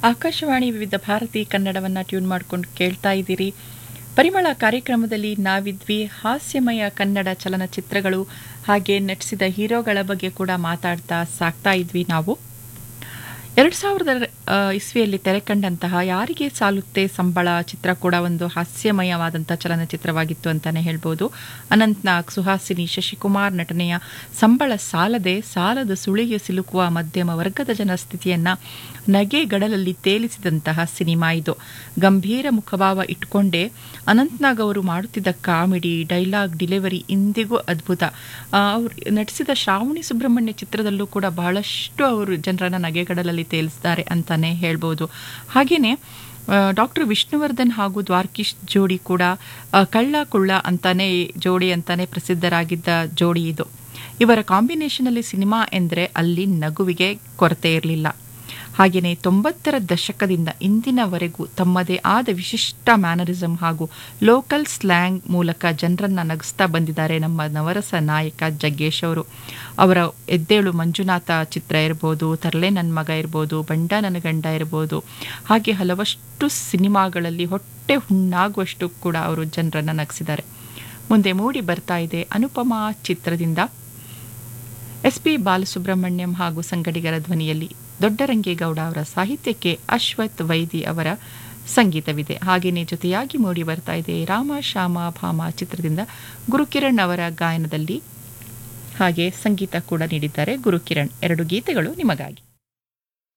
ಆಕಾಶವಾಣಿ ವಿವಿಧ ಭಾರತಿ ಕನ್ನಡವನ್ನು ಟ್ಯೂನ್ ಮಾಡ್ಕೊಂಡು ಕೇಳ್ತಾ ಇದ್ದೀರಿ ಪರಿಮಳ ಕಾರ್ಯಕ್ರಮದಲ್ಲಿ ನಾವಿದ್ವಿ ಹಾಸ್ಯಮಯ ಕನ್ನಡ ಚಲನಚಿತ್ರಗಳು ಹಾಗೆ ನಟಿಸಿದ ಹೀರೋಗಳ ಬಗ್ಗೆ ಕೂಡ ಮಾತಾಡ್ತಾ ಸಾಕ್ತಾ ಇದ್ವಿ ನಾವು ಎರಡು ಸಾವಿರದ ಆ, ಇಸ್ವಿಯಲ್ಲಿ ತೆರೆಕಂಡಂತಹ ಯಾರಿಗೆ ಸಾಲುತ್ತೆ ಸಂಬಳ ಚಿತ್ರ ಕೂಡ ಒಂದು ಹಾಸ್ಯಮಯವಾದಂಥ ಚಲನಚಿತ್ರವಾಗಿತ್ತು ಅಂತಲೇ ಹೇಳ್ಬೋದು ಅನಂತ್ನಾಗ್ ಸುಹಾಸಿನಿ ಶಶಿಕುಮಾರ್ ನಟನೆಯ ಸಂಬಳ ಸಾಲದೆ ಸಾಲದ ಸುಳಿಗೆ ಸಿಲುಕುವ ಮಧ್ಯಮ ವರ್ಗದ ಜನ ಸ್ಥಿತಿಯನ್ನು ನಗೆಗಡಲಲ್ಲಿ ತೇಲಿಸಿದಂತಹ ಸಿನಿಮಾ ಇದು ಗಂಭೀರ ಮುಖಭಾವ ಇಟ್ಕೊಂಡೇ ಅನಂತ್ನಾಗ್ ಅವರು ಮಾಡುತ್ತಿದ್ದ ಕಾಮಿಡಿ ಡೈಲಾಗ್ ಡಿಲಿವರಿ ಇಂದಿಗೂ ಅದ್ಭುತ ಅವರು ನಟಿಸಿದ ಶ್ರಾವಣಿ ಸುಬ್ರಹ್ಮಣ್ಯ ಚಿತ್ರದಲ್ಲೂ ಕೂಡ ಬಹಳಷ್ಟು ಅವರು ಜನರನ್ನ ನಗೆಗಡಲಲ್ಲಿ ತೇಲಿಸಿದ್ದಾರೆ ಅಂತಾನೆ ಹೇಳ್ಬೋದು ಹಾಗೇನೆ ಡಾಕ್ಟರ್ ವಿಷ್ಣುವರ್ಧನ್ ಹಾಗೂ ದ್ವಾರ್ಕಿಶ್ ಜೋಡಿ ಕೂಡ ಆ, ಕಳ್ಳ ಕುಳ್ಳ ಅಂತಾನೆ ಜೋಡಿ ಅಂತಾನೆ ಪ್ರಸಿದ್ಧರಾಗಿದ್ದ ಜೋಡಿ ಇದು ಇವರ ಕಾಂಬಿನೇಷನಲ್ಲಿ ಸಿನಿಮಾ ಎಂದರೆ ಅಲ್ಲಿ ನಗುವಿಗೆ ಕೊರತೆ ಇರಲಿಲ್ಲ ಹಾಗೆಯೇ ತೊಂಬತ್ತರ ದಶಕದಿಂದ ಇಂದಿನವರೆಗೂ ತಮ್ಮದೇ ಆದ ವಿಶಿಷ್ಟ ಮ್ಯಾನರಿಸಮ್ ಹಾಗೂ ಲೋಕಲ್ ಸ್ಲ್ಯಾಂಗ್ ಮೂಲಕ ಜನರನ್ನ ನಗಿಸ್ತಾ ಬಂದಿದ್ದಾರೆ ನಮ್ಮ ನವರಸ ನಾಯಕ ಜಗ್ಗೇಶ್ ಅವರು ಅವರ ಎದ್ದೇಳು ಮಂಜುನಾಥ ಚಿತ್ರ ಇರ್ಬೋದು ತರ್ಲೆ ನನ್ನ ಮಗ ಇರ್ಬೋದು ಬಂಡ ನನ್ನ ಗಂಡ ಇರ್ಬೋದು ಹಾಗೆ ಹಲವಷ್ಟು ಸಿನಿಮಾಗಳಲ್ಲಿ ಹೊಟ್ಟೆ ಹುಣ್ಣಾಗುವಷ್ಟು ಕೂಡ ಅವರು ಜನರನ್ನ ನಗಿಸಿದ್ದಾರೆ ಮುಂದೆ ಮೂಡಿ ಬರ್ತಾ ಇದೆ ಅನುಪಮಾ ಚಿತ್ರದಿಂದ ಎಸ್ ಪಿ ಬಾಲಸುಬ್ರಹ್ಮಣ್ಯಂ ಹಾಗೂ ಸಂಗಡಿಗರ ಧ್ವನಿಯಲ್ಲಿ ದೊಡ್ಡರಂಗೇಗೌಡ ಅವರ ಸಾಹಿತ್ಯಕ್ಕೆ ಅಶ್ವಥ್ ವೈದಿ ಅವರ ಸಂಗೀತವಿದೆ ಹಾಗೆಯೇ ಜೊತೆಯಾಗಿ ಮೂಡಿ ಬರ್ತಾ ಇದೆ ರಾಮ ಶ್ಯಾಮ ಭಾಮ ಚಿತ್ರದಿಂದ ಗುರುಕಿರಣ್ ಅವರ ಗಾಯನದಲ್ಲಿ ಹಾಗೆ ಸಂಗೀತ ಕೂಡ ನೀಡಿದ್ದಾರೆ ಗುರುಕಿರಣ್ ಎರಡು ಗೀತೆಗಳು ನಿಮಗಾಗಿ